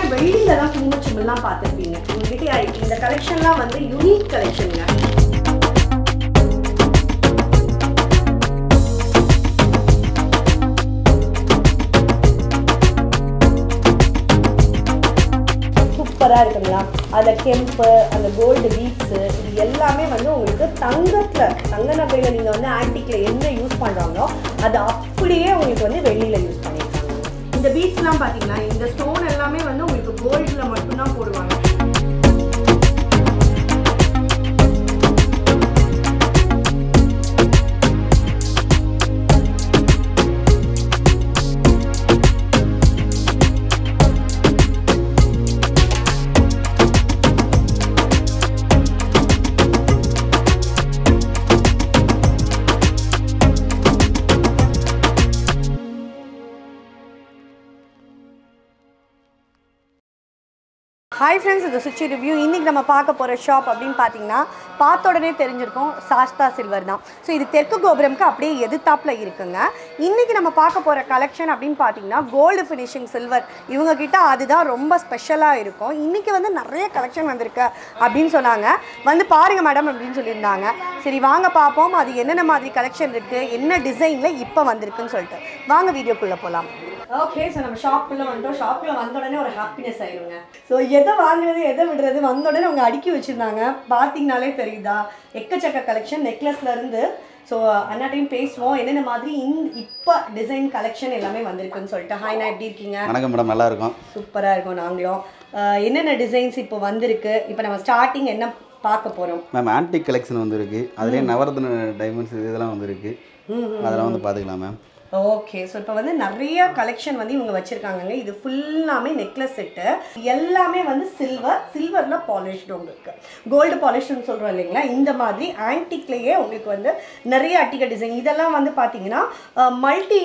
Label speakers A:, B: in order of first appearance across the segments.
A: வெள்ளியில தான் குங்குமச்சிமெல்லாம் பார்த்துருப்பீங்க உங்ககிட்ட இந்த கலெக்ஷன்லாம் வந்து யூனிக் கலெக்ஷனுங்க சூப்பராக இருக்குங்களா அதில் கெம்பு அந்த கோல்டு பீட்ஸு இது எல்லாமே வந்து உங்களுக்கு தங்கத்தில் தங்க நகையில் நீங்கள் வந்து ஆன்டிக்கில் என்ன யூஸ் பண்ணுறாங்களோ அது அப்படியே உங்களுக்கு வந்து வெள்ளியில் யூஸ் பண்ணியிருக்காங்க இந்த பீட்ஸ்லாம் பார்த்தீங்கன்னா இந்த ஸ்டோன் எல்லாமே வந்து உங்களுக்கு கோல்டில் மட்டும்தான் போடுவாங்க ஹாய் ஃப்ரெண்ட்ஸ் இது சுச்சி ரிவ்யூ இன்றைக்கி நம்ம பார்க்க போகிற ஷாப் அப்படின்னு பார்த்தீங்கன்னா பார்த்த உடனே தெரிஞ்சிருக்கும் சாஸ்தா சில்வர் தான் ஸோ இது தெற்கு கோபுரம்க்கு அப்படியே எதிர்த்தாப்பில் இருக்குங்க இன்றைக்கி நம்ம பார்க்க போகிற கலெக்ஷன் அப்படின்னு பார்த்தீங்கன்னா கோல்டு ஃபினிஷிங் சில்வர் இவங்க கிட்ட அதுதான் ரொம்ப ஸ்பெஷலாக இருக்கும் இன்றைக்கி வந்து நிறைய கலெக்ஷன் வந்திருக்கு அப்படின்னு சொன்னாங்க வந்து பாருங்க மேடம் அப்படின்னு சொல்லியிருந்தாங்க சரி வாங்க பார்ப்போம் அது என்னென்ன மாதிரி கலெக்ஷன் இருக்குது என்ன டிசைனில் இப்போ வந்திருக்குன்னு சொல்லிட்டு வாங்க வீடியோக்குள்ளே போகலாம் ஓகே ஸோ நம்ம ஷாப்புக்குள்ளே வந்துட்டோம் ஷாப்புக்குள்ள வந்த உடனே ஒரு ஹாப்பினஸ் ஆயிருங்க ஸோ எதை வாங்குறது எதை விடுறது வந்த உடனே அவங்க அடுக்கி வச்சுருந்தாங்க பார்த்தீங்கனாலே தெரியுதா எக்கச்சக்க கலெக்ஷன் நெக்லஸ்லேருந்து ஸோ அண்ணாட்டையும் பேசுவோம் என்னென்ன மாதிரி இன் இப்போ டிசைன் கலெக்ஷன் எல்லாமே வந்திருக்குன்னு சொல்லிட்டு ஹாய் நான் எப்படி இருக்கீங்க
B: வணக்கம் மேடம் நல்லா இருக்கும்
A: சூப்பராக இருக்கும் நாங்களும் அஹ் என்னென்ன டிசைன்ஸ் இப்போ வந்திருக்கு இப்போ நம்ம ஸ்டார்டிங் என்ன பார்க்க போகிறோம்
B: மேம் ஆன்டிக் கலெக்ஷன் வந்துருக்கு அதுலேயே நவரத்ன டைமண்ட்ஸ் இதெல்லாம் வந்துருக்கு அதெல்லாம் வந்து பார்த்துக்கலாம் மேம்
A: ஓகே ஸோ இப்போ வந்து நிறைய கலெக்ஷன் வந்து இவங்க வச்சுருக்காங்கங்க இது ஃபுல்லாமே நெக்லஸ் செட்டு எல்லாமே வந்து சில்வர் சில்வரில் பாலிஷ்டு உங்களுக்கு கோல்டு பாலிஷ்னு சொல்கிறோம் இல்லைங்களா இந்த மாதிரி ஆன்டிக்லேயே உங்களுக்கு வந்து நிறைய அட்டிக டிசைன் இதெல்லாம் வந்து பார்த்தீங்கன்னா மல்டி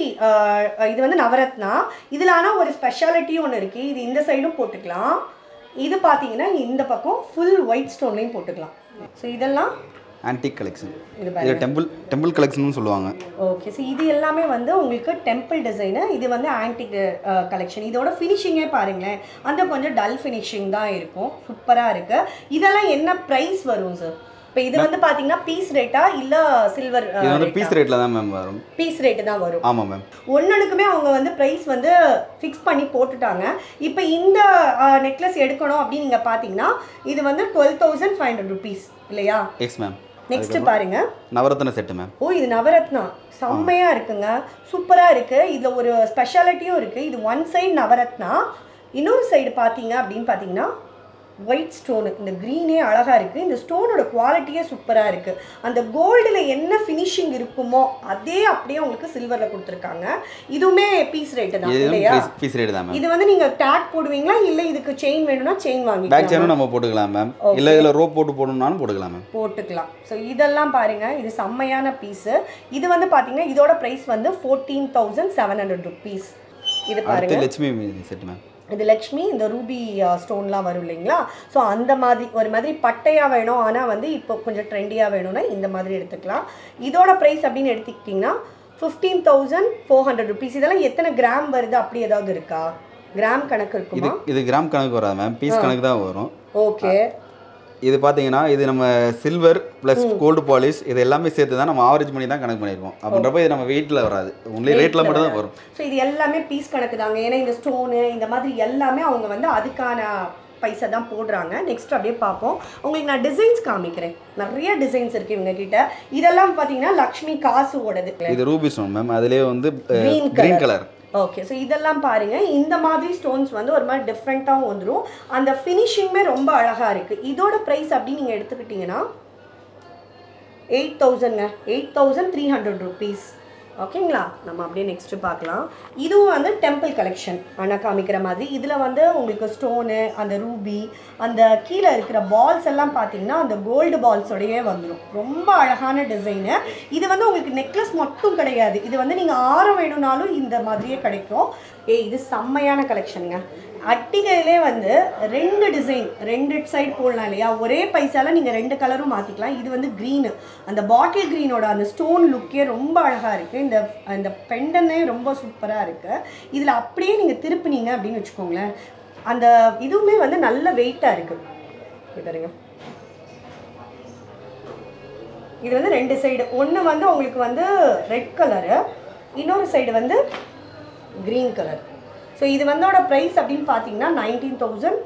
A: இது வந்து நவரத்னா இதில் ஆனால் ஒரு ஸ்பெஷாலிட்டியும் ஒன்று இருக்குது இது இந்த சைடும் போட்டுக்கலாம் இது பார்த்தீங்கன்னா இந்த பக்கம் ஃபுல் ஒயிட் ஸ்டோன்லையும் போட்டுக்கலாம் ஸோ இதெல்லாம்
B: ஆன்டிக் கலெக்ஷன்
A: இது
B: இது டெம்பிள் டெம்பிள் கலெக்ஷன் சொல்லுவாங்க
A: ஓகே ஸோ இது எல்லாமே வந்து உங்களுக்கு டெம்பிள் டிசைனு இது வந்து ஆன்டிக் கலெக்ஷன் இதோட ஃபினிஷிங்கே பாருங்களேன் அந்த கொஞ்சம் டல் ஃபினிஷிங் தான் இருக்கும் சூப்பராக இருக்குது இதெல்லாம் என்ன ப்ரைஸ் வரும் சார் இப்போ இது வந்து பார்த்தீங்கன்னா பீஸ் ரேட்டா இல்லை சில்வர்
B: இது வந்து பீஸ் ரேட்டில் தான் மேம் வரும்
A: பீஸ் ரேட்டு தான் வரும்
B: ஆமாம் மேம்
A: ஒன்னொன்றுக்குமே அவங்க வந்து ப்ரைஸ் வந்து ஃபிக்ஸ் பண்ணி போட்டுட்டாங்க இப்போ இந்த நெக்லஸ் எடுக்கணும் அப்படின்னு நீங்கள் பார்த்தீங்கன்னா இது வந்து twelve thousand five hundred rupees இல்லையா
B: எஸ் மேம்
A: நெக்ஸ்ட் பாருங்க
B: நவரத்ன செட்டு மேம்
A: ஓ இது நவரத்னா செம்மையா இருக்குங்க சூப்பரா இருக்கு இதுல ஒரு ஸ்பெஷாலிட்டியும் இருக்கு இது ஒன் சைடு நவரத்னா இன்னொரு சைடு பார்த்தீங்க அப்படின்னு பார்த்தீங்கன்னா ஒயிட் ஸ்டோனு இந்த க்ரீனே அழகா இருக்கு இந்த ஸ்டோனோட குவாலிட்டியே சூப்பரா இருக்கு அந்த கோல்டில் என்ன ஃபினிஷிங் இருக்குமோ அதே அப்படியே உங்களுக்கு சில்வர்ல கொடுத்துருக்காங்க இதுவுமே பீஸ் ரேட்டு தான்
B: இது
A: இல்லையா
B: பீஸ் பீஸ் ரேட்டு தான் மேம்
A: இது வந்து நீங்க டேக் போடுவீங்களா இல்ல இதுக்கு செயின் வேணும்னா செயின்
B: பேக்
A: வாங்கிக்கலாம்
B: சேனும் நம்ம போட்டுக்கலாம் மேம் இல்லை இதில் ரோப் போட்டு போடணும்னாலும் போட்டுக்கலாம் மேம்
A: போட்டுக்கலாம் ஸோ இதெல்லாம் பாருங்க இது செம்மையான பீஸு இது வந்து பார்த்தீங்கன்னா இதோட ப்ரைஸ் வந்து fourteen thousand seven hundred rupees இது பாருங்க
B: அடுத்து லட்சுமி செட்டு மேம்
A: இது லக்ஷ்மி இந்த ரூபி ஸ்டோன்லாம் வரும் இல்லைங்களா ஸோ அந்த மாதிரி ஒரு மாதிரி பட்டையாக வேணும் ஆனால் வந்து இப்போ கொஞ்சம் ட்ரெண்டியாக வேணும்னா இந்த மாதிரி எடுத்துக்கலாம் இதோட ப்ரைஸ் அப்படின்னு எடுத்துக்கிட்டிங்கன்னா fifteen thousand four hundred rupees இதெல்லாம் எத்தனை கிராம் வருது அப்படி ஏதாவது இருக்கா கிராம் கணக்கு
B: இது
A: இருக்குமா
B: இது கிராம் கணக்கு வராது மேம் பீஸ் கணக்கு தான் வரும்
A: ஓகே
B: இது பார்த்தீங்கன்னா இது நம்ம சில்வர் ப்ளஸ் கோல்டு பாலிஷ் இது எல்லாமே சேர்த்து தான் நம்ம ஆவரேஜ் பண்ணி தான் கணக்கு பண்ணியிருக்கோம் அப்படின்றப்ப இது நம்ம வெயிட்டில் வராது ஒன்லி ரேட்டில் மட்டும் தான் வரும்
A: ஸோ இது எல்லாமே பீஸ் கணக்கு தாங்க ஏன்னா இந்த ஸ்டோனு இந்த மாதிரி எல்லாமே அவங்க வந்து அதுக்கான பைசா தான் போடுறாங்க நெக்ஸ்ட் அப்படியே பார்ப்போம் உங்களுக்கு நான் டிசைன்ஸ் காமிக்கிறேன் நிறைய டிசைன்ஸ் இருக்கு இவங்க கிட்ட இதெல்லாம் பார்த்தீங்கன்னா லக்ஷ்மி காசு ஓடுது
B: இது ரூபி ஸ்டோன் மேம் அதுலேயே வந்து
A: Green
B: green colour
A: okay so இதெல்லாம் பாருங்க இந்த மாதிரி ஸ்டோன்ஸ் வந்து ஒரு மாதிரி டிஃப்ரெண்ட்டாகவும் வந்துடும் அந்த ஃபினிஷிங்குமே ரொம்ப அழகாக இருக்குது இதோட ப்ரைஸ் அப்படின்னு நீங்கள் எடுத்துக்கிட்டிங்கன்னா எயிட் தௌசண்ட்ங்க eight thousand three hundred rupees ஓகேங்களா நம்ம அப்படியே நெக்ஸ்ட்டு பார்க்கலாம் இதுவும் வந்து டெம்பிள் கலெக்ஷன் ஆனால் காமிக்கிற மாதிரி இதில் வந்து உங்களுக்கு ஸ்டோனு அந்த ரூபி அந்த கீழே இருக்கிற பால்ஸ் எல்லாம் பார்த்தீங்கன்னா அந்த கோல்டு பால்ஸோடையே வந்துடும் ரொம்ப அழகான டிசைனு இது வந்து உங்களுக்கு நெக்லஸ் மட்டும் கிடையாது இது வந்து நீங்கள் ஆரம் வேணும்னாலும் இந்த மாதிரியே கிடைக்கும் ஏய் இது செம்மையான கலெக்ஷனுங்க அட்டிகையிலே வந்து ரெண்டு டிசைன் ரெண்டு சைடு போடலாம் இல்லையா ஒரே பைசால நீங்கள் ரெண்டு கலரும் மாற்றிக்கலாம் இது வந்து க்ரீனு அந்த பாட்டில் க்ரீனோட அந்த ஸ்டோன் லுக்கே ரொம்ப அழகாக இருக்குது இந்த அந்த பெண்டனே ரொம்ப சூப்பராக இருக்குது இதில் அப்படியே நீங்கள் திருப்பினீங்க அப்படின்னு வச்சுக்கோங்களேன் அந்த இதுவுமே வந்து நல்ல வெயிட்டாக இருக்குது இது பாருங்க இது வந்து ரெண்டு சைடு ஒன்று வந்து உங்களுக்கு வந்து ரெட் கலரு இன்னொரு சைடு வந்து க்ரீன் கலர் ஸோ இது வந்தோட ப்ரைஸ் அப்படின்னு பார்த்தீங்கன்னா nineteen thousand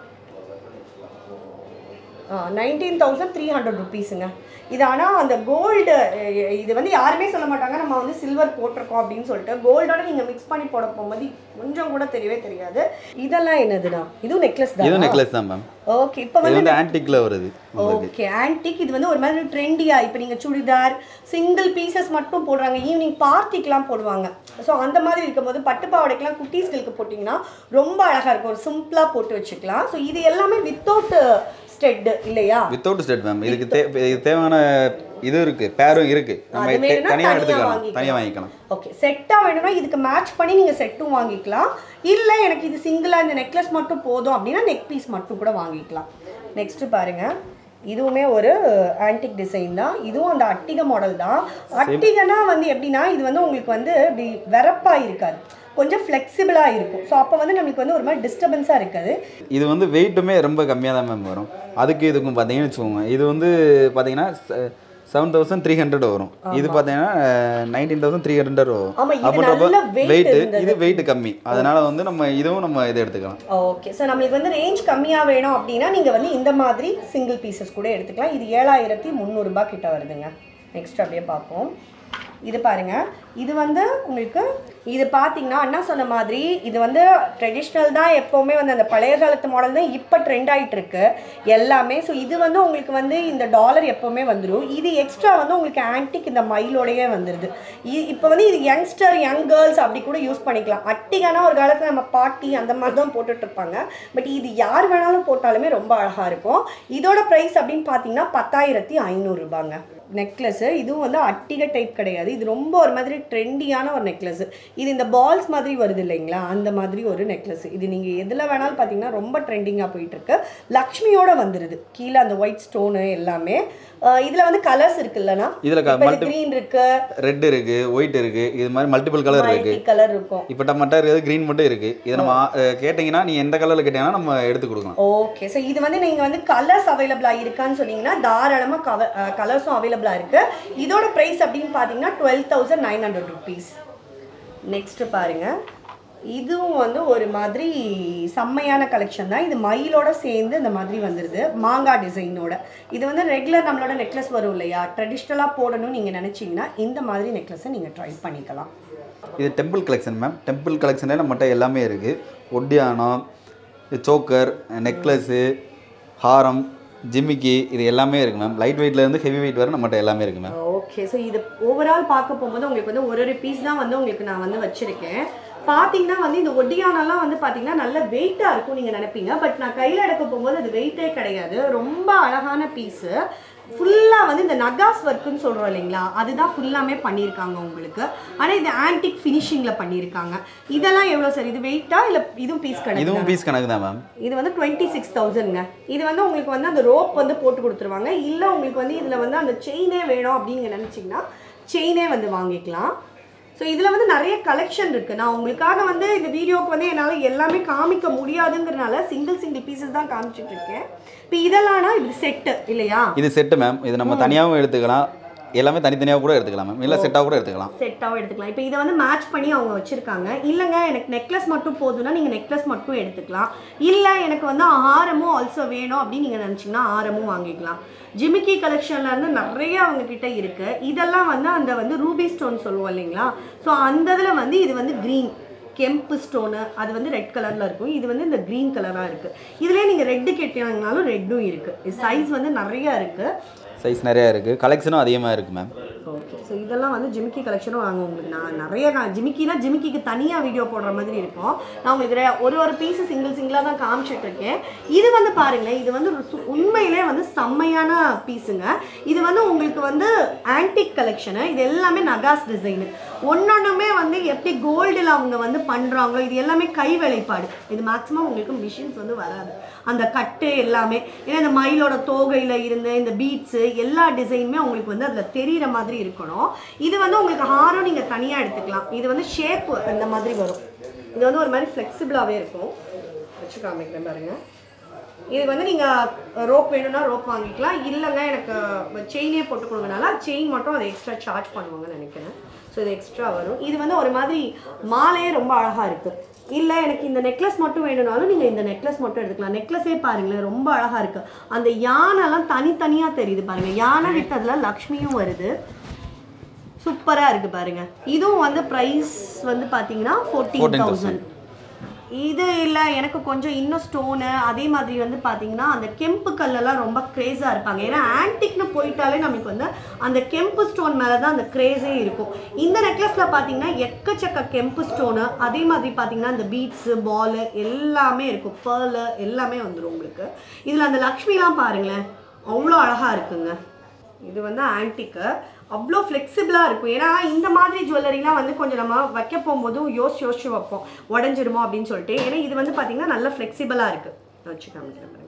A: nineteen thousand three hundred ருபீஸுங்க இது ஆனால் அந்த கோல்டு இது வந்து யாருமே சொல்ல மாட்டாங்க நம்ம வந்து சில்வர் போட்டிருக்கோம் அப்படின்னு சொல்லிட்டு கோல்டோட நீங்கள் மிக்ஸ் பண்ணி போட போகும்போது கொஞ்சம் கூட தெரியவே தெரியாது இதெல்லாம் என்னதுண்ணா இதுவும் நெக்லஸ்
B: இதுவும்
A: தான்
B: நெக்லஸ் தான் மேம்
A: ஓகே இப்போ
B: இது
A: வந்து
B: வந்து ஆன்டிக்ல வருது உங்களுக்கு
A: ஓகே ஆன்டிக் இது வந்து ஒரு மாதிரி ட்ரெண்டியா இப்போ நீங்கள் சுடிதார் சிங்கிள் பீசஸ் மட்டும் போடுறாங்க ஈவினிங் பார்ட்டிக்கெலாம் போடுவாங்க ஸோ அந்த மாதிரி இருக்கும்போது பட்டு பாவாடைக்கெலாம் குட்டீஸ்களுக்கு போட்டிங்கன்னா ரொம்ப அழகாக இருக்கும் ஒரு சிம்பிளாக போட்டு வச்சுக்கலாம் ஸோ இது எல்லாமே வித்தவுட் ஸ்டெட் இல்லையா
B: வித்தவுட் ஸ்டெட் மேம் இதுக்கு தே இது தேவையான இது இருக்கு பேரும் இருக்கு நம்ம
A: அது வேணும்னா
B: தனியாக
A: தனியா
B: எடுத்துக்கலாம்
A: வாங்கிக்கலாம்.
B: தனியாக வாங்கிக்கலாம்
A: ஓகே செட்டாக வேணும்னா இதுக்கு மேட்ச் பண்ணி நீங்கள் செட்டும் வாங்கிக்கலாம் இல்லை எனக்கு இது சிங்கிளாக இந்த நெக்லஸ் மட்டும் போதும் அப்படின்னா நெக் பீஸ் மட்டும் கூட வாங்கிக்கலாம் நெக்ஸ்ட்டு பாருங்க இதுவுமே ஒரு ஆன்டிக் டிசைன் தான் இதுவும் அந்த அட்டிகை மாடல் தான் அட்டிகைனா வந்து எப்படின்னா இது வந்து உங்களுக்கு வந்து இப்படி வெறப்பாக இருக்காது கொஞ்சம் ஃப்ளெக்சிபிளாக இருக்கும் ஸோ அப்போ வந்து நம்மளுக்கு வந்து ஒரு மாதிரி டிஸ்டர்பன்ஸாக இருக்காது
B: இது வந்து வெயிட்டுமே ரொம்ப கம்மியாக தான் மேம் வரும் அதுக்கு இதுக்கும் பார்த்தீங்கன்னு வச்சுக்கோங்க இது வந்து பார்த்தீங்கன்னா செவன் தௌசண்ட் த்ரீ ஹண்ட்ரட் வரும் இது பார்த்தீங்கன்னா நைன்டீன் தௌசண்ட் த்ரீ ஹண்ட்ரட் வரும்
A: ஆமா, இது
B: அப்படின்றப்ப
A: நல்ல weight
B: வெயிட்
A: இருந்தது.
B: இது வெயிட் கம்மி அதனால வந்து நம்ம இதுவும் நம்ம இது எடுத்துக்கலாம்
A: ஓகே ஸோ நம்மளுக்கு வந்து ரேஞ்ச் கம்மியாக வேணும் அப்படின்னா நீங்கள் வந்து இந்த மாதிரி சிங்கிள் பீசஸ் கூட எடுத்துக்கலாம் இது ஏழாயிரத்தி முந்நூறுரூபா கிட்ட வருதுங்க நெக்ஸ்ட் அப்படியே பார்ப்போம் இது பாருங்க இது வந்து உங்களுக்கு இது பார்த்தீங்கன்னா அண்ணா சொன்ன மாதிரி இது வந்து ட்ரெடிஷ்னல் தான் எப்போவுமே வந்து அந்த பழைய காலத்து மாடல் தான் இப்போ ட்ரெண்ட் ஆயிட்டு இருக்கு எல்லாமே ஸோ இது வந்து உங்களுக்கு வந்து இந்த டாலர் எப்போவுமே வந்துடும் இது எக்ஸ்ட்ரா வந்து உங்களுக்கு ஆன்டிக் இந்த மயிலோடையே வந்துடுது இப்போ வந்து இது யங்ஸ்டர் யங் கேர்ள்ஸ் அப்படி கூட யூஸ் பண்ணிக்கலாம் அட்டிகானா ஒரு காலத்தில் நம்ம பாட்டி அந்த மாதிரி தான் போட்டுட்டு இருப்பாங்க பட் இது யார் வேணாலும் போட்டாலுமே ரொம்ப அழகாக இருக்கும் இதோட ப்ரைஸ் அப்படின்னு பார்த்தீங்கன்னா பத்தாயிரத்தி ஐநூறுரூபாங்க நெக்லஸ்ஸு இதுவும் வந்து அட்டிகை டைப் கிடையாது இது ரொம்ப ஒரு மாதிரி ட்ரெண்டியான ஒரு நெக்லஸ் இது இந்த பால்ஸ் மாதிரி வருது இல்லைங்களா அந்த மாதிரி ஒரு நெக்லஸ் இது நீங்கள் எதில் வேணாலும் பார்த்தீங்கன்னா ரொம்ப ட்ரெண்டிங்காக போயிட்டு இருக்கு லக்ஷ்மியோட வந்துடுது கீழே அந்த ஒயிட் ஸ்டோனு எல்லாமே இதில் வந்து கலர்ஸ் இருக்குல்லண்ணா
B: இதுல க- multi-
A: க்ரீன் இருக்கு
B: ரெட் இருக்கு ஒயிட் இருக்கு இது மாதிரி மல்டிபிள் கலர் இருக்கு
A: மல்டி கலர் இருக்கும்
B: இப்போ மட்டும் இருக்குது க்ரீன் மட்டும் இருக்கு இது நம்ம அஹ், கேட்டிங்கன்னா நீ எந்த கலர்ல கேட்டீங்கன்னா நம்ம எடுத்து கொடுக்கலாம்
A: ஓகே ஸோ இது வந்து நீங்கள் வந்து கலர்ஸ் அவைலபிளாக இருக்கான்னு சொன்னீங்கன்னா தாராளமாக கவ கலர்ஸும் அவைலபிளாக இருக்குது இதோட ப்ரைஸ் அப்படின்னு பார்த்தீங்கன்னா twelve thousand nine hundred rupees next பாருங்கள் இதுவும் வந்து ஒரு மாதிரி செம்மையான கலெக்ஷன் தான் இது மயிலோட சேர்ந்து இந்த மாதிரி வந்துடுது மாங்காய் டிசைனோட இது வந்து ரெகுலர் நம்மளோட நெக்லஸ் வரும் இல்லையா ட்ரெடிஷ்னலாக போடணும்னு நீங்கள் நினச்சிங்கன்னா இந்த மாதிரி நெக்லஸை நீங்கள் ட்ரை பண்ணிக்கலாம்
B: இது டெம்பிள் கலெக்ஷன் மேம் டெம்பிள் கலெக்ஷனே நம்மகிட்ட எல்லாமே இருக்குது ஒட்டியானம் சோக்கர் நெக்லஸ்ஸு ஹாரம் ஜிமிக்கி இது எல்லாமே இருக்குது மேம் லைட் வெயிட்லேருந்து ஹெவி வெயிட் வரை நம்மகிட்ட எல்லாமே இருக்குது மேம்
A: ஓகே ஸோ இது ஓவரால் பார்க்க போகும்போது உங்களுக்கு வந்து ஒரு ஒரு பீஸ் தான் வந்து உங்களுக்கு நான் வந்து வச்சிருக்கேன் பார்த்தீங்கன்னா வந்து இந்த ஒட்டியானெல்லாம் வந்து பார்த்தீங்கன்னா நல்ல வெயிட்டாக இருக்கும் நீங்கள் நினைப்பீங்க பட் நான் கையில் எடுக்க போகும்போது அது வெயிட்டே கிடையாது ரொம்ப அழகான பீஸு ஃபுல்லாக வந்து இந்த நகாஸ் ஒர்க்குன்னு சொல்கிறோம் இல்லைங்களா அதுதான் ஃபுல்லாமே பண்ணியிருக்காங்க உங்களுக்கு ஆனால் இது ஆன்டிக் ஃபினிஷிங்கில் பண்ணியிருக்காங்க இதெல்லாம் எவ்வளோ சார் இது வெயிட்டா இல்லை இதுவும் பீஸ் கிடையாது
B: இதுவும் பீஸ் கணக்கு தான் மேம்
A: இது வந்து டுவெண்ட்டி சிக்ஸ் தௌசண்ட்ங்க இது வந்து உங்களுக்கு வந்து அந்த ரோப் வந்து போட்டு கொடுத்துருவாங்க இல்லை உங்களுக்கு வந்து இதில் வந்து அந்த செயினே வேணும் அப்படின்னு நினச்சிங்கன்னா செயினே வந்து வாங்கிக்கலாம் ஸோ இதில் வந்து நிறைய கலெக்ஷன் இருக்குது நான் உங்களுக்காக வந்து இந்த வீடியோக்கு வந்து என்னால் எல்லாமே காமிக்க முடியாதுங்கிறனால சிங்கிள் சிங்கிள் பீசஸ் தான் காமிச்சிட்டு இருக்கேன் இப்போ இதெல்லாம்னா இது செட்டு இல்லையா
B: இது செட்டு மேம் இது நம்ம தனியாகவும் எடுத்துக்கலாம் எல்லாமே தனித்தனியாக கூட எடுத்துக்கலாம் மேம் இல்லை செட்டாக கூட எடுத்துக்கலாம்
A: செட்டாகவும் எடுத்துக்கலாம் இப்போ இதை வந்து மேட்ச் பண்ணி அவங்க வச்சுருக்காங்க இல்லைங்க எனக்கு நெக்லஸ் மட்டும் போதும்னா நீங்கள் நெக்லஸ் மட்டும் எடுத்துக்கலாம் இல்லை எனக்கு வந்து ஆரமும் ஆல்சோ வேணும் அப்படின்னு நீங்கள் நினச்சிங்கன்னா ஆரமும் வாங்கிக்கலாம் ஜிமிக்கி கலெக்ஷன்ல இருந்து நிறைய அவங்க கிட்ட இருக்கு இதெல்லாம் வந்து அந்த வந்து ரூபி ஸ்டோன் சொல்லுவோம் இல்லைங்களா ஸோ அந்த இதில் வந்து இது வந்து க்ரீன் கெம்பு ஸ்டோனு அது வந்து ரெட் கலரில் இருக்கும் இது வந்து இந்த க்ரீன் கலராக இருக்குது இதுலேயே நீங்கள் ரெட்டு கேட்டீங்கனாலும் ரெட்டும் இருக்குது சைஸ் வந்து நிறையா இருக்குது
B: சைஸ் நிறையா இருக்குது கலெக்ஷனும் அதிகமாக இருக்குது மேம்
A: ஓகே ஸோ இதெல்லாம் வந்து ஜிமிக்கி கலெக்ஷனும் வாங்க உங்களுக்கு நான் நிறைய கா- ஜிமிக்கினா ஜிமிக்கிக்கு தனியாக வீடியோ போடுற மாதிரி இருக்கும் நான் உங்களுக்கு ரெ- ஒரு ஒரு பீஸு சிங்கிள் சிங்கிளாக தான் காமிச்சிட்டு இருக்கேன் இது வந்து பாருங்களேன் இது வந்து ஒரு சு- உண்மையிலே வந்து செம்மையான பீஸுங்க இது வந்து உங்களுக்கு வந்து ஆன்டிக் கலெக்ஷனு இது எல்லாமே நகாஸ் டிசைனு ஒன்னொன்றுமே வந்து எப்படி கோல்டில் அவங்க வந்து பண்ணுறாங்களோ இது எல்லாமே கை வேலைப்பாடு இது மேக்ஸிமம் உங்களுக்கு மிஷின்ஸ் வந்து வராது அந்த கட்டு எல்லாமே ஏன்னா இந்த மயிலோட தோகையில் இருந்து இந்த பீட்ஸு எல்லா டிசைனுமே உங்களுக்கு வந்து அதில் தெரியிற மாதிரி இருக்கணும் இது வந்து உங்களுக்கு ஹாரம் நீங்கள் தனியாக எடுத்துக்கலாம் இது வந்து ஷேப் அந்த மாதிரி வரும் இது வந்து ஒரு மாதிரி ஃப்ளெக்சிபிளாகவே இருக்கும் வச்சு காமிக்கிறேன் பாருங்க இது வந்து நீங்கள் ரோப் வேணும்னா ரோப் வாங்கிக்கலாம் இல்லைங்க எனக்கு செயினே போட்டு கொடுங்கனால செயின் மட்டும் அதை எக்ஸ்ட்ரா சார்ஜ் பண்ணுவாங்கன்னு நினைக்கிறேன் ஸோ இது எக்ஸ்ட்ரா வரும் இது வந்து ஒரு மாதிரி மாலையே ரொம்ப அழகாக இருக்குது இல்லை எனக்கு இந்த நெக்லஸ் மட்டும் வேணும்னாலும் நீங்கள் இந்த நெக்லஸ் மட்டும் எடுத்துக்கலாம் நெக்லஸே பாருங்களேன் ரொம்ப அழகாக இருக்குது அந்த யானைலாம் தனித்தனியாக தெரியுது பாருங்கள் யானை வித் அதில் லக்ஷ்மியும் வருது சூப்பராக இருக்குது பாருங்க இதுவும் வந்து ப்ரைஸ் வந்து பார்த்தீங்கன்னா ஃபோர்டீன் தௌசண்ட் இது இல்லை எனக்கு கொஞ்சம் இன்னும் ஸ்டோனு அதே மாதிரி வந்து பார்த்தீங்கன்னா அந்த கெம்பு கல்லெல்லாம் ரொம்ப க்ரேஸாக இருப்பாங்க ஏன்னா ஆன்டிக்னு போயிட்டாலே நமக்கு வந்து அந்த கெம்பு ஸ்டோன் மேலே தான் அந்த க்ரேஸே இருக்கும் இந்த நெக்லஸில் பார்த்தீங்கன்னா எக்கச்சக்க கெம்பு ஸ்டோனு அதே மாதிரி பார்த்தீங்கன்னா அந்த பீட்ஸு பால் எல்லாமே இருக்கும் பேர்லு எல்லாமே வந்துடும் உங்களுக்கு இதில் அந்த லக்ஷ்மிலாம் பாருங்களேன் அவ்வளோ அழகாக இருக்குங்க இது வந்து ஆன்டிக்கு அவ்வளோ ஃப்ளெக்சிபிளாக இருக்கும் ஏன்னா இந்த மாதிரி ஜுவல்லரிலாம் வந்து கொஞ்சம் நம்ம வைக்க போகும்போது யோசிச்சு யோசிச்சு வைப்போம் உடஞ்சிருமோ அப்படின்னு சொல்லிட்டு ஏன்னா இது வந்து பார்த்திங்கன்னா நல்ல ஃப்ளெக்சிபிளாக இருக்குது வச்சு காமிக்கிறேன் பாருங்க.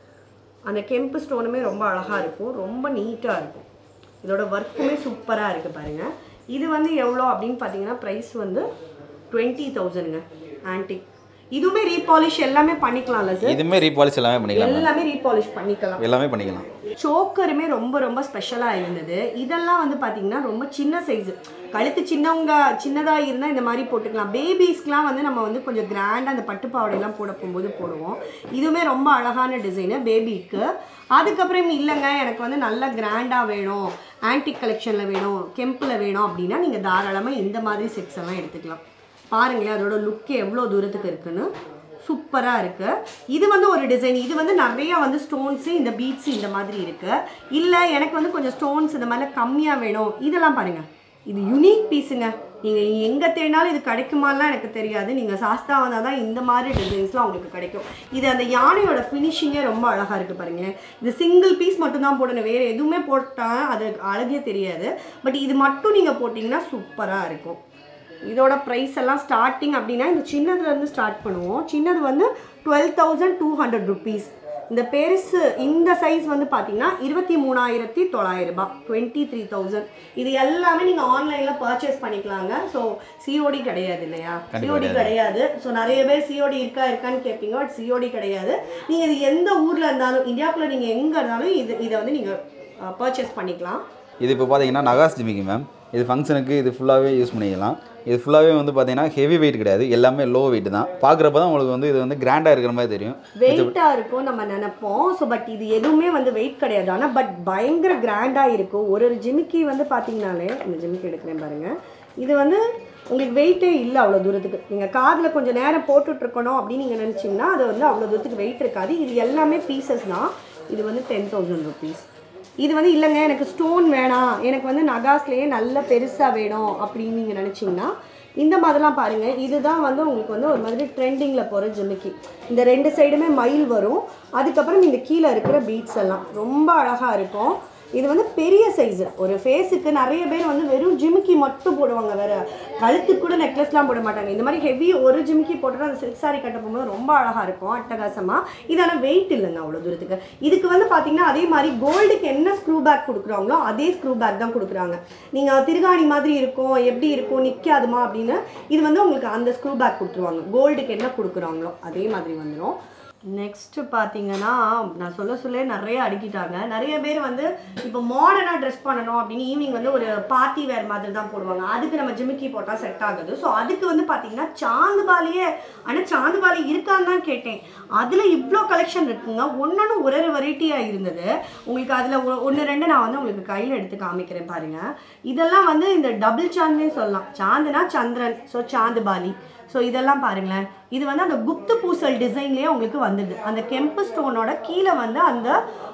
A: அந்த கெம்பு ஸ்டோனுமே ரொம்ப அழகாக இருக்கும் ரொம்ப நீட்டாக இருக்கும் இதோட ஒர்க்குமே சூப்பராக இருக்குது பாருங்கள் இது வந்து எவ்வளோ அப்படின்னு பார்த்தீங்கன்னா ப்ரைஸ் வந்து டுவெண்ட்டி தௌசண்ட்ங்க ஆன்டிக் இதுவுமே ரீபாலிஷ் எல்லாமே பண்ணிக்கலாம்ல சார்
B: இதுவுமே ரீபாலிஷ் எல்லாமே பண்ணிக்கலாம் ma'am.
A: எல்லாமே ரீபாலிஷ் பண்ணிக்கலாம்
B: எல்லாமே பண்ணிக்கலாம்
A: சோக்கருமே ரொம்ப ரொம்ப ஸ்பெஷலாக இருந்தது இதெல்லாம் வந்து பார்த்தீங்கன்னா ரொம்ப சின்ன சைஸு கழுத்து சின்னவங்க சின்னதாக இருந்தால் இந்த மாதிரி போட்டுக்கலாம் பேபிஸ்க்குலாம் வந்து நம்ம வந்து கொஞ்சம் கிராண்டாக அந்த பட்டு பாவாடையெல்லாம் போட போகும்போது போடுவோம் இதுவுமே ரொம்ப அழகான டிசைனு பேபிக்கு அதுக்கப்புறம் இல்லைங்க எனக்கு வந்து நல்ல கிராண்டாக வேணும் ஆன்டிக் கலெக்ஷனில் வேணும் கெம்பில் வேணும் அப்படின்னா நீங்கள் தாராளமாக இந்த மாதிரி செட்ஸ் எல்லாம் எடுத்துக்கலாம் பாருங்களேன் அதோட லுக்கு எவ்வளோ தூரத்துக்கு இருக்குன்னு சூப்பராக இருக்கு இது வந்து ஒரு டிசைன் இது வந்து நிறைய வந்து ஸ்டோன்ஸு இந்த பீட்ஸ் இந்த மாதிரி இருக்கு இல்லை எனக்கு வந்து கொஞ்சம் ஸ்டோன்ஸ் இந்த மாதிரிலாம் கம்மியாக வேணும் இதெல்லாம் பாருங்க இது யுனிக் பீஸுங்க நீங்கள் எங்கே தேடினாலும் இது கிடைக்குமாலாம் எனக்கு தெரியாது நீங்கள் சாஸ்தா வந்தால் தான் இந்த மாதிரி டிசைன்ஸ்லாம் உங்களுக்கு கிடைக்கும் இது அந்த யானையோட ஃபினிஷிங்கே ரொம்ப அழகாக இருக்குது பாருங்க இது சிங்கிள் பீஸ் மட்டும்தான் போடணும் வேறு எதுவுமே போட்டால் அது அழகே தெரியாது பட் இது மட்டும் நீங்கள் போட்டிங்கன்னா சூப்பராக இருக்கும் இதோட ப்ரைஸ் எல்லாம் ஸ்டார்டிங் அப்படின்னா இந்த சின்னதுலேருந்து ஸ்டார்ட் பண்ணுவோம் சின்னது வந்து twelve thousand two hundred rupees இந்த பெருசு இந்த சைஸ் வந்து பார்த்தீங்கன்னா இருபத்தி மூணாயிரத்தி தொள்ளாயிரம் ரூபாய் டுவெண்ட்டி த்ரீ தௌசண்ட் இது எல்லாமே நீங்கள் ஆன்லைனில் பர்ச்சேஸ் பண்ணிக்கலாங்க ஸோ சிஓடி கிடையாது இல்லையா சிஓடி கிடையாது ஸோ நிறைய பேர் சிஓடி இருக்கா இருக்கான்னு கேட்பீங்க பட் சிஓடி கிடையாது நீங்கள் இது எந்த ஊரில் இருந்தாலும் இந்தியாவுக்குள்ளே நீங்கள் எங்கே இருந்தாலும் இது இதை வந்து நீங்கள் பர்ச்சேஸ் பண்ணிக்கலாம்
B: இது இப்போ பார்த்தீங்கன்னா நகாஸ் ஜிமிக்கு மேம் இது ஃபங்க்ஷனுக்கு இது ஃபுல்லாகவே யூஸ் பண்ணிக்கலாம் இது ஃபுல்லாகவே வந்து பார்த்தீங்கன்னா ஹெவி வெயிட் கிடையாது எல்லாமே லோ வெயிட் தான் பார்க்குறப்ப தான் உங்களுக்கு வந்து இது வந்து கிராண்டாக இருக்கிற மாதிரி தெரியும்
A: வெயிட்டாக இருக்கும் நம்ம நினைப்போம் ஸோ பட் இது எதுவுமே வந்து வெயிட் கிடையாது ஆனால் பட் பயங்கர கிராண்டாக இருக்கும் ஒரு ஒரு ஜிமிக்கி வந்து பார்த்தீங்கனாலே இந்த ஜிமிக்கி எடுக்கிறேன் பாருங்க இது வந்து உங்களுக்கு வெயிட்டே இல்லை அவ்வளோ தூரத்துக்கு நீங்கள் காதில் கொஞ்சம் நேரம் போட்டுட்டு இருக்கணும் அப்படின்னு நீங்கள் நினச்சிங்கன்னா அது வந்து அவ்வளோ தூரத்துக்கு வெயிட் இருக்காது இது எல்லாமே பீசஸ் தான் இது வந்து டென் தௌசண்ட் ருபீஸ் இது வந்து இல்லைங்க எனக்கு ஸ்டோன் வேணாம் எனக்கு வந்து நகாஸ்லேயே நல்ல பெருசாக வேணும் அப்படின்னு நீங்கள் நினச்சிங்கன்னா இந்த மாதிரிலாம் பாருங்கள் இதுதான் வந்து உங்களுக்கு வந்து ஒரு மாதிரி ட்ரெண்டிங்கில் போகிற ஜிமிக்கி இந்த ரெண்டு சைடுமே மயில் வரும் அதுக்கப்புறம் இந்த கீழே இருக்கிற பீட்ஸ் எல்லாம் ரொம்ப அழகாக இருக்கும் இது வந்து பெரிய சைஸு ஒரு ஃபேஸுக்கு நிறைய பேர் வந்து வெறும் ஜிமிக்கி மட்டும் போடுவாங்க வேற கழுத்துக்கு கூட நெக்லஸ்லாம் போட மாட்டாங்க இந்த மாதிரி ஹெவி ஒரு ஜிமிக்கி போட்டுட்டு அந்த சில்க் சாரி கட்ட போகும்போது ரொம்ப அழகாக இருக்கும் அட்டகாசமாக இதெல்லாம் வெயிட் இல்லைங்க அவ்வளோ தூரத்துக்கு இதுக்கு வந்து பார்த்தீங்கன்னா அதே மாதிரி கோல்டுக்கு என்ன ஸ்க்ரூ பேக் கொடுக்குறாங்களோ அதே ஸ்க்ரூ பேக் தான் கொடுக்குறாங்க நீங்கள் திருகாணி மாதிரி இருக்கும் எப்படி இருக்கும் நிற்காதுமா அப்படின்னு இது வந்து உங்களுக்கு அந்த ஸ்க்ரூ பேக் கொடுத்துருவாங்க கோல்டுக்கு என்ன கொடுக்குறாங்களோ அதே மாதிரி வந்துடும் நெக்ஸ்ட் பார்த்தீங்கன்னா நான் சொல்ல சொல்ல நிறைய அடுக்கிட்டாங்க நிறைய பேர் வந்து இப்போ மாடர்னாக ட்ரெஸ் பண்ணணும் அப்படின்னு ஈவினிங் வந்து ஒரு பார்ட்டி வேர் மாதிரி தான் போடுவாங்க அதுக்கு நம்ம ஜிமிக்கி போட்டால் செட் ஆகுது ஸோ அதுக்கு வந்து பார்த்தீங்கன்னா சாந்துபாலியே ஆனால் சாந்துபாலி இருக்கான்னு தான் கேட்டேன் அதில் இவ்வளோ கலெக்ஷன் இருக்குங்க ஒன்னொன்று ஒரு ஒரு வெரைட்டியாக இருந்தது உங்களுக்கு அதில் ஒன்று ரெண்டு நான் வந்து உங்களுக்கு கையில் எடுத்து காமிக்கிறேன் பாருங்க இதெல்லாம் வந்து இந்த டபுள் சாந்தே சொல்லலாம் சாந்துனா சந்திரன் ஸோ சாந்துபாலி ஸோ இதெல்லாம் பாருங்களேன் இது வந்து அந்த குப்து பூசல் டிசைன்லேயே உங்களுக்கு வந்துடுது அந்த கெம்பு ஸ்டோனோட கீழே வந்து அந்த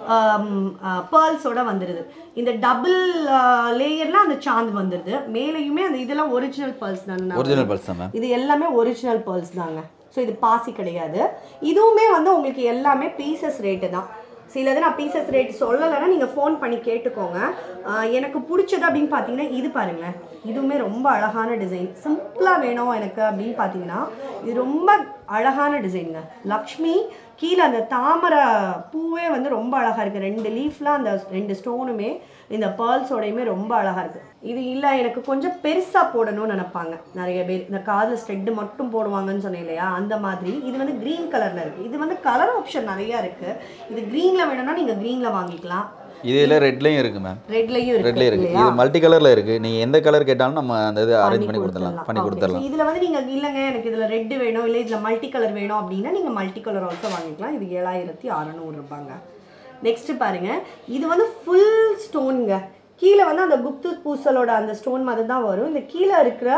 A: பேர்ல்ஸோட வந்துடுது இந்த டபுள் லேயரில் அந்த சாந்து வந்துடுது மேலேயுமே அந்த இதெல்லாம் ஒரிஜினல் பேர்ல்ஸ் தானே
B: ஒரிஜினல் பல்ஸ் தான் மேம்
A: இது எல்லாமே ஒரிஜினல் பேர்ல்ஸ் தாங்க ஸோ இது பாசி கிடையாது இதுவுமே வந்து உங்களுக்கு எல்லாமே பீசஸ் ரேட்டு தான் சிலது நான் பீசஸ் ரேட் சொல்லலைன்னா நீங்கள் ஃபோன் பண்ணி கேட்டுக்கோங்க ஆஹ் எனக்கு பிடிச்சது அப்படின்னு பார்த்தீங்கன்னா இது பாருங்களேன் இதுவுமே ரொம்ப அழகான டிசைன் சிம்பிளாக வேணும் எனக்கு அப்படின்னு பார்த்தீங்கன்னா இது ரொம்ப அழகான டிசைனுங்க லக்ஷ்மி கீழே அந்த தாமரை பூவே வந்து ரொம்ப அழகாக இருக்குது ரெண்டு லீஃப்லாம் அந்த ரெண்டு ஸ்டோனுமே இந்த பேர்ல்ஸோடையுமே ரொம்ப அழகாக இருக்குது இது இல்லை எனக்கு கொஞ்சம் பெருசாக போடணும்னு நினைப்பாங்க நிறைய பேர் இந்த காதில் ஸ்ட்ரெட்டு மட்டும் போடுவாங்கன்னு சொன்னேன் இல்லையா அந்த மாதிரி இது வந்து க்ரீன் கலரில் இருக்குது இது வந்து கலர் ஆப்ஷன் நிறையா இருக்குது இது க்ரீனில் வேணும்னா நீங்கள் க்ரீனில் வாங்கிக்கலாம்
B: இதில் ரெட்லேயும் இருக்குது மேம்
A: ரெட்லையும் இருக்கு
B: ரெட்லேயும் இருக்குது இது மல்டி கலரில் இருக்குது நீங்கள் எந்த கலர் கேட்டாலும் நம்ம அந்த இது அரேஞ்ச் பண்ணி கொடுத்துடலாம் பண்ணி கொடுத்துடலாம்
A: இதில் வந்து நீங்கள் இல்லைங்க எனக்கு இதில் ரெட் வேணும் இல்லை இதில் மல்டி கலர் வேணும் அப்படின்னா நீங்கள் மல்டி கலர் ஆல்சோ வாங்கிக்கலாம் இது ஏழாயிரத்தி அறநூறு ரூபாங்க நெக்ஸ்ட் பாருங்க இது வந்து ஃபுல் ஸ்டோனுங்க கீழே வந்து அந்த குப்து பூசலோட அந்த ஸ்டோன் மாதிரி தான் வரும் இந்த கீழே இருக்கிற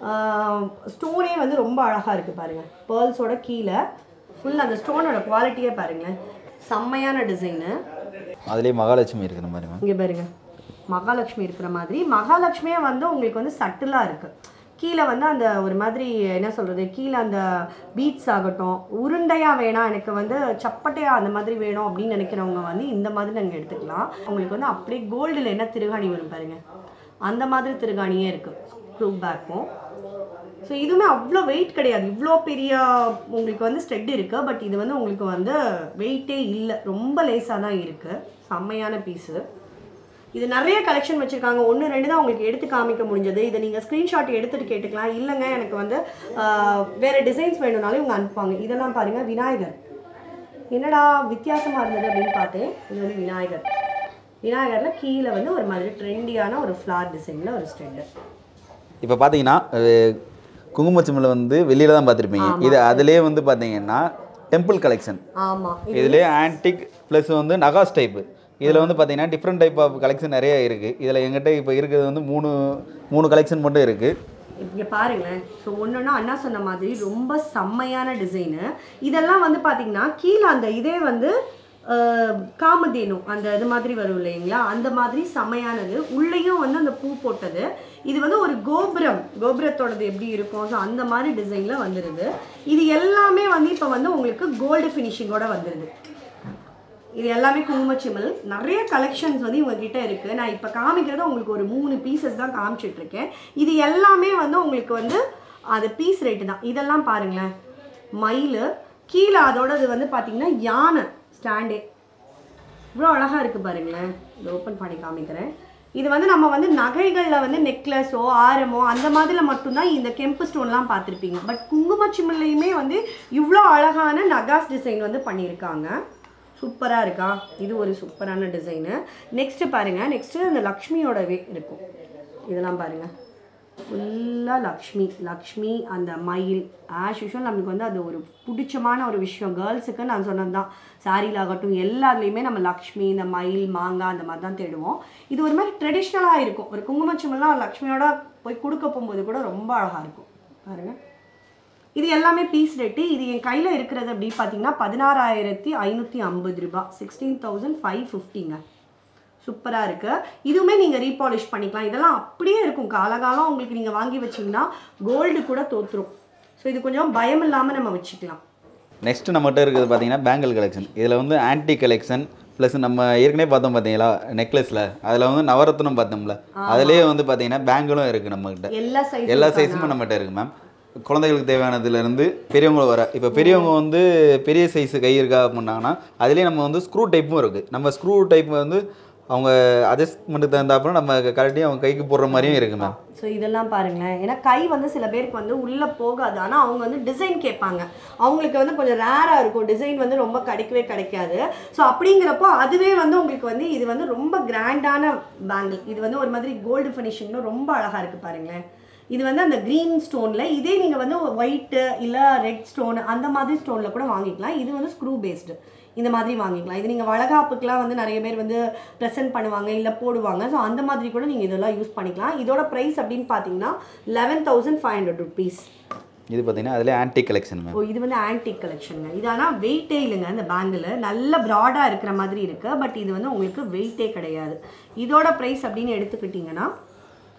A: ஸ்டோனே வந்து ரொம்ப அழகாக இருக்குது பாருங்க பேர்ல்ஸோட கீழே ஃபுல் அந்த ஸ்டோனோட குவாலிட்டியே பாருங்களேன் செம்மையான டிசைனு
B: அதுலேயே மகாலட்சுமி இருக்கிற மாதிரி மேம்
A: இங்கே பாருங்க மகாலட்சுமி இருக்கிற மாதிரி மகாலட்சுமியே வந்து உங்களுக்கு வந்து சட்டிலாக இருக்குது கீழே வந்து அந்த ஒரு மாதிரி என்ன சொல்கிறது கீழே அந்த பீட்ஸ் ஆகட்டும் உருண்டையாக வேணாம் எனக்கு வந்து சப்பட்டையாக அந்த மாதிரி வேணும் அப்படின்னு நினைக்கிறவங்க வந்து இந்த மாதிரி நாங்கள் எடுத்துக்கலாம் உங்களுக்கு வந்து அப்படியே கோல்டில் என்ன திருகாணி வரும் பாருங்க அந்த மாதிரி திருகாணியே இருக்குது ஸ்க்ரூ பேக்கும் ஸோ இதுவுமே அவ்வளோ வெயிட் கிடையாது இவ்வளோ பெரிய உங்களுக்கு வந்து ஸ்டெட் இருக்குது பட் இது வந்து உங்களுக்கு வந்து வெயிட்டே இல்லை ரொம்ப லேசாக தான் இருக்குது செம்மையான பீஸு இது நிறைய கலெக்ஷன் வச்சுருக்காங்க ஒன்று ரெண்டு தான் உங்களுக்கு எடுத்து காமிக்க முடிஞ்சது இதை நீங்கள் ஸ்க்ரீன்ஷாட் எடுத்துகிட்டு கேட்டுக்கலாம் இல்லைங்க எனக்கு வந்து ஆஹ், வேற டிசைன்ஸ் வேணும்னாலும் இவங்க அனுப்புவாங்க இதெல்லாம் பாருங்கள் விநாயகர் என்னடா வித்தியாசமாக இருந்தது அப்படின்னு பார்த்தேன் இது வந்து விநாயகர் விநாயகரில் கீழே வந்து ஒரு மாதிரி ட்ரெண்டியான ஒரு ஃப்ளார் டிசைனில் ஒரு ஸ்டெண்டு
B: இப்போ பார்த்தீங்கன்னா குங்குமச்சிமில் வந்து வெளியில தான் பார்த்துருப்பீங்க இது அதுலேயே வந்து பார்த்தீங்கன்னா டெம்பிள் கலெக்ஷன்
A: ஆமாம்
B: இதுலேயே ஆன்டிக் ப்ளஸ் வந்து நகாஸ் டைப்பு இதில் வந்து பார்த்தீங்கன்னா டிஃப்ரெண்ட் டைப் ஆஃப் கலெக்ஷன் நிறைய இருக்குது இதில் எங்கிட்ட இப்போ இருக்கிறது வந்து மூணு மூணு கலெக்ஷன் மட்டும் இருக்குது
A: இங்கே பாருங்களேன் ஸோ ஒன்றுன்னா அண்ணா சொன்ன மாதிரி ரொம்ப செம்மையான டிசைனு இதெல்லாம் வந்து பார்த்தீங்கன்னா கீழே அந்த இதே வந்து அஹ், காமதேனு அந்த இது மாதிரி வரும் இல்லைங்களா அந்த மாதிரி செம்மையானது உள்ளேயும் வந்து அந்த பூ போட்டது இது வந்து ஒரு கோபுரம் கோபுரத்தோடது எப்படி இருக்கும் ஸோ அந்த மாதிரி டிசைனில் வந்துடுது இது எல்லாமே வந்து இப்போ வந்து உங்களுக்கு கோல்டு ஃபினிஷிங்கோட வந்துடுது இது எல்லாமே குங்குமச்சிமல் நிறைய கலெக்ஷன்ஸ் வந்து இவங்ககிட்ட இருக்குது நான் இப்போ காமிக்கிறது உங்களுக்கு ஒரு மூணு பீசஸ் தான் காமிச்சிட்டு இருக்கேன் இது எல்லாமே வந்து உங்களுக்கு வந்து அது பீஸ் ரேட்டு தான் இதெல்லாம் பாருங்களேன் மயில் கீழே அதோட இது வந்து பார்த்தீங்கன்னா யானை ஸ்டாண்டே இவ்வளோ அழகாக இருக்குது பாருங்களேன் இதை ஓப்பன் பண்ணி காமிக்கிறேன் இது வந்து நம்ம வந்து நகைகளில் வந்து நெக்லஸோ ஆரமோ அந்த மாதிரில மட்டும்தான் இந்த கெம்பு ஸ்டோன்லாம் பார்த்துருப்பீங்க பட் குங்குமச்சிமில்லையுமே வந்து இவ்வளோ அழகான நகாஸ் டிசைன் வந்து பண்ணியிருக்காங்க சூப்பராக இருக்கா இது ஒரு சூப்பரான டிசைனு நெக்ஸ்ட்டு பாருங்கள் நெக்ஸ்ட்டு அந்த லக்ஷ்மியோடவே இருக்கும் இதெல்லாம் பாருங்கள் ஃபுல்லாக லக்ஷ்மி லக்ஷ்மி அந்த மயில் ஆஸ் யூஷுவல் நமக்கு வந்து அது ஒரு பிடிச்சமான ஒரு விஷயம் கேர்ள்ஸுக்கு நான் சொன்னது தான் சாரியில் ஆகட்டும் எல்லாத்துலேயுமே நம்ம லக்ஷ்மி இந்த மயில் மாங்காய் அந்த மாதிரி தான் தேடுவோம் இது ஒரு மாதிரி ட்ரெடிஷ்னலாக இருக்கும் ஒரு குங்குமச்சமெல்லாம் லக்ஷ்மியோட போய் கொடுக்க போகும்போது கூட ரொம்ப அழகாக இருக்கும் பாருங்கள் இது எல்லாமே பீஸ் ரேட்டு இது என் கையில் இருக்கிறது அப்படி பார்த்தீங்கன்னா பதினாறாயிரத்தி ஐநூற்றி ஐம்பது ரூபாய் சிக்ஸ்டீன் தௌசண்ட் ஃபைவ் ஃபிஃப்டிங்க சூப்பராக இருக்குது இதுவுமே நீங்கள் ரீபாலிஷ் பண்ணிக்கலாம் இதெல்லாம் அப்படியே இருக்கும் காலகாலம் உங்களுக்கு நீங்கள் வாங்கி வச்சிங்கன்னா கோல்டு கூட தோத்துரும் ஸோ இது கொஞ்சம் பயம் இல்லாமல் நம்ம வச்சுக்கலாம்
B: நெக்ஸ்ட் நம்மகிட்ட இருக்கிறது பார்த்தீங்கன்னா பேங்கிள் கலெக்ஷன் இதில் வந்து ஆன்டி கலெக்ஷன் ப்ளஸ் நம்ம ஏற்கனவே பார்த்தோம் பார்த்தீங்களா நெக்லஸில் அதில் வந்து நவரத்னம் பார்த்தோம்ல அதுலேயே வந்து பார்த்தீங்கன்னா பேங்கிளும் இருக்குது நம்மகிட்ட
A: எல்லா சைஸ்
B: எல்லா சைஸுமே நம்மகிட்ட இருக்குது மேம் குழந்தைகளுக்கு தேவையானதுலேருந்து பெரியவங்க வர இப்போ பெரியவங்க வந்து பெரிய சைஸ் கை இருக்கா அப்படின்னாங்கன்னா அதுலேயே நம்ம வந்து ஸ்க்ரூ டைப்பும் இருக்குது நம்ம ஸ்க்ரூ டைப் வந்து அவங்க அட்ஜஸ்ட்மெண்ட்டுக்கு தகுந்தாப்புல நம்ம கரெக்டாக அவங்க கைக்கு போடுற மாதிரியும் இருக்குது மேம்
A: ஸோ இதெல்லாம் பாருங்களேன் ஏன்னா கை வந்து சில பேருக்கு வந்து உள்ளே போகாது ஆனால் அவங்க வந்து டிசைன் கேட்பாங்க அவங்களுக்கு வந்து கொஞ்சம் ரேராக இருக்கும் டிசைன் வந்து ரொம்ப கிடைக்கவே கிடைக்காது ஸோ அப்படிங்கிறப்போ அதுவே வந்து உங்களுக்கு வந்து இது வந்து ரொம்ப கிராண்டான பேங்கிள் இது வந்து ஒரு மாதிரி கோல்டு ஃபினிஷிங்னு ரொம்ப அழகாக இருக்குது பாருங்களேன் இது வந்து அந்த க்ரீன் ஸ்டோனில் இதே நீங்கள் வந்து ஒயிட்டு இல்லை ரெட் ஸ்டோன் அந்த மாதிரி ஸ்டோனில் கூட வாங்கிக்கலாம் இது வந்து ஸ்க்ரூ பேஸ்டு இந்த மாதிரி வாங்கிக்கலாம் இது நீங்கள் வளகாப்புக்கெலாம் வந்து நிறைய பேர் வந்து ப்ரெசென்ட் பண்ணுவாங்க இல்லை போடுவாங்க ஸோ அந்த மாதிரி கூட நீங்கள் இதெல்லாம் யூஸ் பண்ணிக்கலாம் இதோட ப்ரைஸ் அப்படின்னு பார்த்தீங்கன்னா eleven thousand five hundred rupees
B: இது பார்த்தீங்கன்னா அதிலே ஆன்டி கலெக்ஷன் மேம்
A: ஓ இது வந்து ஆன்டிக் கலெக்ஷனுங்க இது ஆனால் வெயிட்டே இல்லைங்க இந்த பேங்கில் நல்ல ப்ராடாக இருக்கிற மாதிரி இருக்குது பட் இது வந்து உங்களுக்கு வெயிட்டே கிடையாது இதோட ப்ரைஸ் அப்படின்னு எடுத்துக்கிட்டிங்கன்னா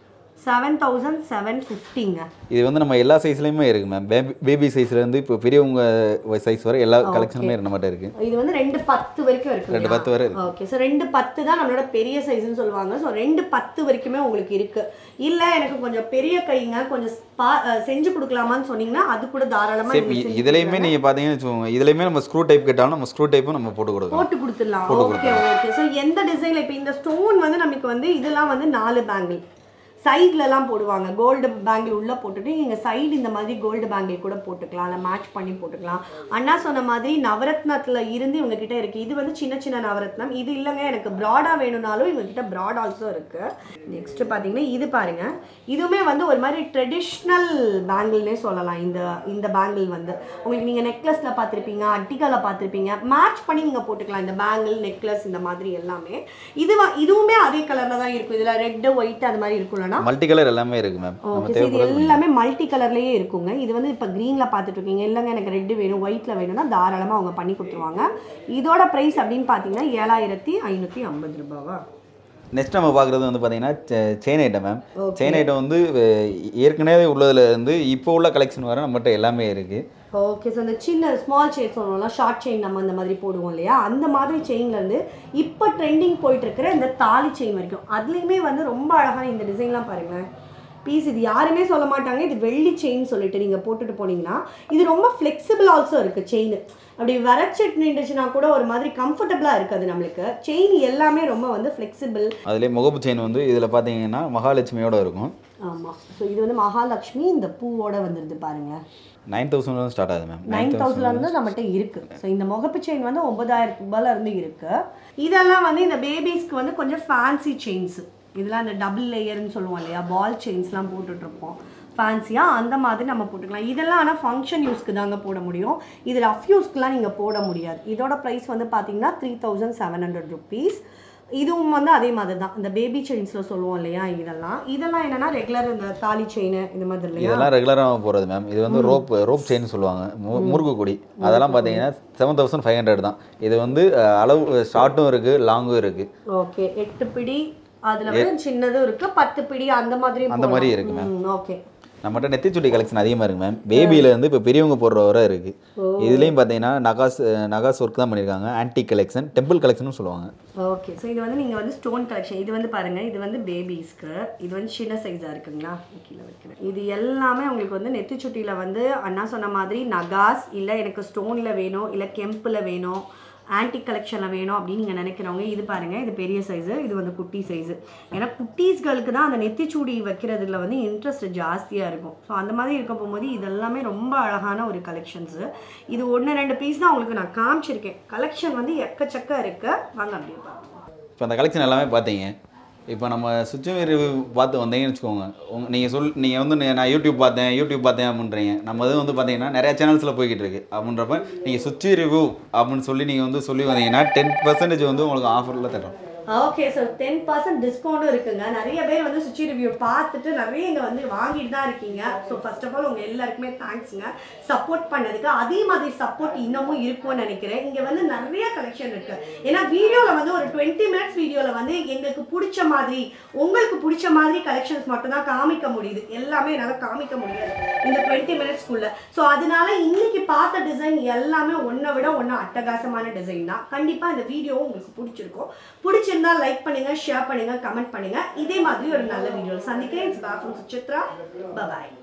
A: செவன் தௌசண்ட் செவன் ஃபிஃப்டிங்க
B: இது வந்து நம்ம எல்லா சைஸ்லையுமே இருக்கு மேம் பேபி பேபி சைஸ்லேருந்து இப்போ பெரியவங்க சைஸ் வரை எல்லா கலெக்ஷனுமே நம்மகிட்ட இருக்கு
A: இது வந்து ரெண்டு பத்து வரைக்கும் இருக்கு
B: ரெண்டு பத்து வரை இருக்கு
A: ஓகே ஸோ ரெண்டு பத்து தான் நம்மளோட பெரிய சைஸ்னு சொல்லுவாங்க ஸோ ரெண்டு பத்து வரைக்குமே உங்களுக்கு இருக்கு இல்லை எனக்கு கொஞ்சம் பெரிய கைங்க கொஞ்சம் பா அஹ் செஞ்சு கொடுக்கலாமான்னு சொன்னீங்கன்னா அது கூட தாராளமாக
B: சரி இ- இதுலயுமே நீங்க பாத்தீங்கன்னு வச்சுக்கோங்க இதுலயுமே நம்ம ஸ்க்ரூ டைப் கேட்டாலும் நம்ம ஸ்க்ரூ டைப்பும் நம்ம போட்டு கொடுக்கலாம்
A: போட்டு கொடுத்துடலாம் ஓகே ஓகே ஸோ எந்த டிசைனில் இப்போ இந்த ஸ்டோன் வந்து நமக்கு வந்து இதெல்லாம் வந்து நாலு பேங்கிள் சைட்லலாம் போடுவாங்க கோல்டு பேங்கிள் உள்ளே போட்டுட்டு நீங்கள் சைடு இந்த மாதிரி கோல்டு பேங்கிள் கூட போட்டுக்கலாம் இல்லை மேட்ச் பண்ணி போட்டுக்கலாம் அண்ணா சொன்ன மாதிரி நவரத்னத்தில் இருந்து இவங்க கிட்ட இருக்குது இது வந்து சின்ன சின்ன நவரத்னம் இது இல்லைங்க எனக்கு ப்ராடாக வேணும்னாலும் இவங்க கிட்ட ப்ராட் ஆல்சோ இருக்குது நெக்ஸ்ட் பார்த்தீங்கன்னா இது பாருங்க இதுவுமே வந்து ஒரு மாதிரி ட்ரெடிஷ்னல் பேங்கிள்னே சொல்லலாம் இந்த இந்த பேங்கிள் வந்து உங்களுக்கு நீங்கள் நெக்லஸில் பார்த்துருப்பீங்க அட்டிகாவில் பார்த்துருப்பீங்க மேட்ச் பண்ணி நீங்கள் போட்டுக்கலாம் இந்த பேங்கிள் நெக்லஸ் இந்த மாதிரி எல்லாமே இது வ- இதுவுமே அதே கலரில் தான் இருக்கும் இதில் ரெட்டு ஒயிட் அது மாதிரி இருக்கும்லனா
B: மல்டி கலர் எல்லாமே இருக்கு மேம் நம்ம
A: ஓகே இது
B: தேவைப்படுறது
A: எல்லாமே மல்டி கலர்லேயே இருக்குங்க இது வந்து இப்போ க்ரீனில் பார்த்துட்டு இருக்கீங்க இல்லைங்க எனக்கு ரெட்டு வேணும் ஒயிட்டில் வேணும்னா தாராளமாக அவங்க பண்ணி கொடுத்துருவாங்க இதோட ப்ரைஸ் அப்படின்னு பார்த்தீங்கன்னா ஏழாயிரத்தி ஐநூற்றி ஐம்பது ரூபாவா
B: நெக்ஸ்ட் நம்ம பார்க்குறது வந்து பார்த்தீங்கன்னா chain item ma'am chain item வந்து அஹ், ஏற்கனவே உள்ளதுல இருந்து இப்போ உள்ள கலெக்ஷன் வர நம்மகிட்ட எல்லாமே இருக்குது
A: ஓகே ஸோ அந்த சின்ன ஸ்மால் செயின் சொல்லுவோம்ல ஷார்ட் செயின் நம்ம இந்த மாதிரி போடுவோம் இல்லையா அந்த மாதிரி செயின்லேருந்து இப்போ ட்ரெண்டிங் போயிட்டு இருக்கிற இந்த தாலி செயின் வரைக்கும் அதுலேயுமே வந்து ரொம்ப அழகான இந்த டிசைன்லாம் பாருங்களேன் பீஸ் இது யாருமே சொல்ல மாட்டாங்க இது வெள்ளி செயின் சொல்லிட்டு நீங்கள் போட்டுட்டு போனீங்கன்னா இது ரொம்ப ஃப்ளெக்சிபிள் ஆல்சோ இருக்குது செயின் அப்படி வரைச்சிட்டு நின்றுச்சுன்னா கூட ஒரு மாதிரி கம்ஃபர்டபுளாக இருக்காது நம்மளுக்கு செயின் எல்லாமே ரொம்ப வந்து ஃப்ளெக்சிபிள்
B: அதுலேயே முகப்பு செயின் வந்து இதில் பார்த்தீங்கன்னா மகாலட்சுமியோட இருக்கும்
A: ஆமாம் ஸோ இது வந்து மகாலட்சுமி இந்த பூவோட வந்துடுது பாருங்கள்
B: நைன் தௌசண்ட் ஸ்டார்ட் ஆகுது மேம்
A: நைன் தௌசண்ட்ல இருந்து நம்மகிட்ட இருக்கு ஸோ இந்த முகப்பு செயின் வந்து ஒன்பதாயிரம் ரூபாயில இருந்து இருக்கு இதெல்லாம் வந்து இந்த பேபிஸ்க்கு வந்து கொஞ்சம் ஃபேன்சி செயின்ஸ் இதெல்லாம் இந்த டபுள் லேயர்னு சொல்லுவோம் இல்லையா பால் செயின்ஸ்லாம் போட்டுட்டு இருப்போம் ஃபேன்சியாக அந்த மாதிரி நம்ம போட்டுக்கலாம் இதெல்லாம் ஆனால் ஃபங்க்ஷன் யூஸ்க்கு தாங்க போட முடியும் இது ரஃப் யூஸ்க்குலாம் நீங்கள் போட முடியாது இதோட ப்ரைஸ் வந்து பார்த்தீங்கன்னா three thousand seven hundred rupees இதுவும் வந்து அதே மாதிரி தான் இந்த பேபி செயின்ஸில் சொல்லுவோம் இல்லையா இதெல்லாம் இதெல்லாம் என்னன்னா ரெகுலர் இந்த தாலி செயின் இந்த மாதிரி இல்லையா
B: இதெல்லாம் ரெகுலராக போகிறது மேம் இது வந்து ரோப் ரோப் செயின் சொல்லுவாங்க மு- முறுக்கு கொடி அதெல்லாம் பார்த்தீங்கன்னா செவன் தௌசண்ட் ஃபைவ் ஹண்ட்ரட் தான் இது வந்து அஹ், அளவு ஷார்ட்டும் இருக்குது லாங்கும் இருக்குது
A: ஓகே எட்டு பிடி அதுல வந்து சின்னதும் இருக்கு பத்து பிடி அந்த மாதிரி
B: அந்த மாதிரி இருக்கு மேம்
A: ஓகே
B: நம்மகிட்ட நெத்திச்சுட்டி கலெக்ஷன் அதிகமாக இருக்கு மேம் பேபியிலேருந்து இப்போ பெரியவங்க போடுற வரை இருக்குது இதுலேயும் பார்த்தீங்கன்னா நகாஸ் நகாஸ் ஒர்க் தான் பண்ணியிருக்காங்க ஆன்டிக் கலெக்ஷன் டெம்பிள் கலெக்ஷனும் சொல்லுவாங்க
A: ஓகே ஸோ இது வந்து நீங்க வந்து ஸ்டோன் கலெக்ஷன் இது வந்து பாருங்க இது வந்து பேபிஸ்க்கு இது வந்து சின்ன சைஸா இருக்குங்களா கீழே வைக்கிறேன் இது எல்லாமே உங்களுக்கு வந்து நெத்திச்சுட்டியில வந்து அண்ணா சொன்ன மாதிரி நகாஸ் இல்லை எனக்கு ஸ்டோன்ல வேணும் இல்லை கெம்பில் வேணும் ஆன்டிக் கலெக்ஷனில் வேணும் அப்படின்னு நீங்கள் நினைக்கிறவங்க இது பாருங்கள் இது பெரிய சைஸு இது வந்து குட்டி சைஸு ஏன்னா குட்டீஸ்களுக்கு தான் அந்த நெத்திச்சூடி வைக்கிறதுல வந்து இன்ட்ரெஸ்ட் ஜாஸ்தியாக இருக்கும் ஸோ அந்த மாதிரி இருக்க போகும்போது இதெல்லாமே ரொம்ப அழகான ஒரு கலெக்ஷன்ஸு இது ஒன்று ரெண்டு பீஸ் தான் உங்களுக்கு நான் காமிச்சிருக்கேன் கலெக்ஷன் வந்து எக்கச்சக்க இருக்கு வாங்க அப்படியே பார்க்கலாம்
B: இப்போ அந்த கலெக்ஷன் எல்லாமே பார்த்தீங்க இப்போ நம்ம சுச்சுவேர் பார்த்து வந்தீங்கன்னு வச்சுக்கோங்க உங்க நீங்கள் சொல் நீங்கள் வந்து நீ- நான் யூடியூப் பார்த்தேன் யூடியூப் பார்த்தேன் அப்படின்றீங்க நம்ம இது வந்து பார்த்தீங்கன்னா நிறைய சேனல்ஸில் போய்கிட்டு இருக்கு அப்படின்றப்ப நீங்கள் சுச்சி ரிவ்யூ அப்படின்னு சொல்லி நீங்கள் வந்து சொல்லி வந்தீங்கன்னா டென் பர்சன்டேஜ் வந்து உங்களுக்கு ஆஃபரில் தரோம்
A: ஓகே ஸோ டென் பர்சன்ட் டிஸ்கவுண்ட்டும் இருக்குங்க நிறைய பேர் வந்து சுச்சி ரிவ்யூ பார்த்துட்டு நிறைய இங்கே வந்து வாங்கிட்டு தான் இருக்கீங்க ஸோ ஃபர்ஸ்ட் ஆஃப் ஆல் உங்கள் எல்லாருக்குமே தேங்க்ஸுங்க சப்போர்ட் பண்ணதுக்கு அதே மாதிரி சப்போர்ட் இன்னமும் இருக்கும்னு நினைக்கிறேன் இங்கே வந்து நிறைய கலெக்ஷன் இருக்கு ஏன்னா வீடியோவில் வந்து ஒரு டுவெண்ட்டி மினிட்ஸ் வீடியோவில் வந்து எங்களுக்கு பிடிச்ச மாதிரி உங்களுக்கு பிடிச்ச மாதிரி கலெக்ஷன்ஸ் மட்டும் தான் காமிக்க முடியுது எல்லாமே என்னால் காமிக்க முடியாது இந்த டுவெண்ட்டி மினிட்ஸ்க்குள்ள ஸோ அதனால இன்னைக்கு பார்த்த டிசைன் எல்லாமே ஒன்றை விட ஒன்று அட்டகாசமான டிசைன் தான் கண்டிப்பாக இந்த வீடியோ உங்களுக்கு பிடிச்சிருக்கும் பிடிச்சிருந்தா லைக் பண்ணுங்க ஷேர் பண்ணுங்க கமெண்ட் பண்ணுங்க இதே மாதிரி ஒரு நல்ல வீடியோ சந்திக்கிறேன் சுச்சித்ரா பாய்